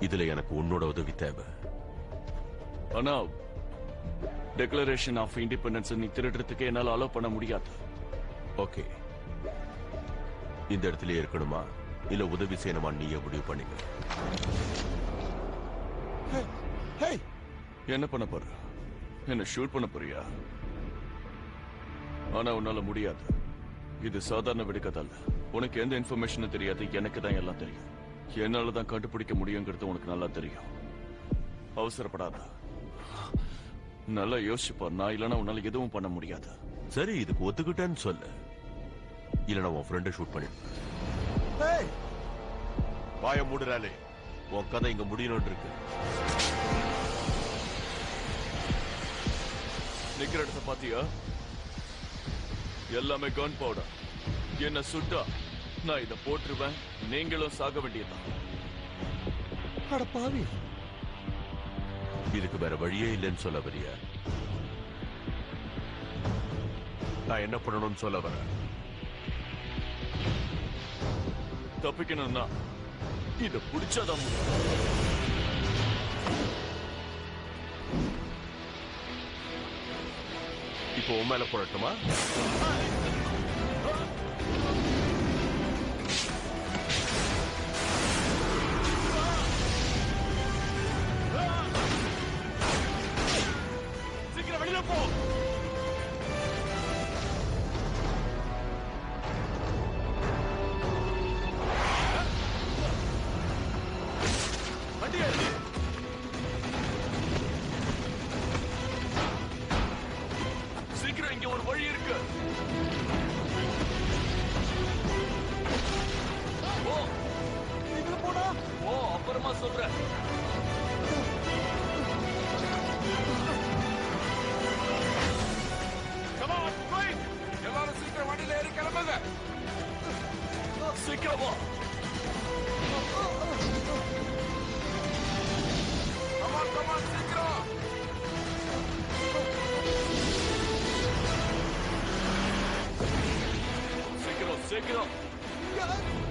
இதுல எனக்கு உன்னோட உதவி தேவை ஆனா டெக்ளரேஷன் ஆஃப் இண்டிபெண்டன்ஸ் நீ திருடுறதுக்கு என்னால அலோவ் பண்ண முடியாது ஓகே இந்த இடத்துல இருக்கணுமா இல்ல உதவி செய்யணுமா நீயே முடிவு பண்ணிக்க என்ன பண்ண போற என்ன ஷூட் பண்ண போறியா ஆனா உன்னால முடியாது இது சாதாரண வெடிக்கதல்ல உனக்கு எந்த இன்ஃபர்மேஷனும் தெரியாது எனக்கு தான் எல்லாம் தெரியும் என்னால தான் கண்டுபிடிக்க முடியுங்கிறது உனக்கு நல்லா தெரியும் அவசரப்படாத நல்லா யோசிச்சுப்பா நான் இல்லைன்னா உன்னால எதுவும் பண்ண முடியாது சரி இதுக்கு ஒத்துக்கிட்டேன்னு சொல்லு இல்ல உன் ஃப்ரெண்டை ஷூட் பண்ணிடுவேன் வாய மூடுறாளே உன் கதை இங்க முடியணும் இருக்கு நிக்கிற இடத்த பாத்தியா எல்லாமே கன் பவுடர் என்ன சுட்டா நான் இத போட்டுருவேன் நீங்களும் சாக வேண்டியதுதான் அட பாவி இதுக்கு வேற வழியே இல்லைன்னு சொல்ல வரியா நான் என்ன பண்ணணும்னு சொல்ல வரேன் தப்பிக்கணும்னா இத பிடிச்சாதான் முடியும் இப்போ உன் மேல போடட்டுமா சீக்கிரம் வெளியில போ வண்டியை எடு. சீக்கிரம் இங்க ஒரு வழி இருக்கு ஓ இதுல போடா ஓ அப்புறமா சொல்றேன் Come on, quick! எல்லாரும் சீக்கிரம் வண்டியில ஏறி கிளம்புங்க சீக்கிரம் வா Come on, come on, சீக்கிரம் சீக்கிரம் சீக்கிரம்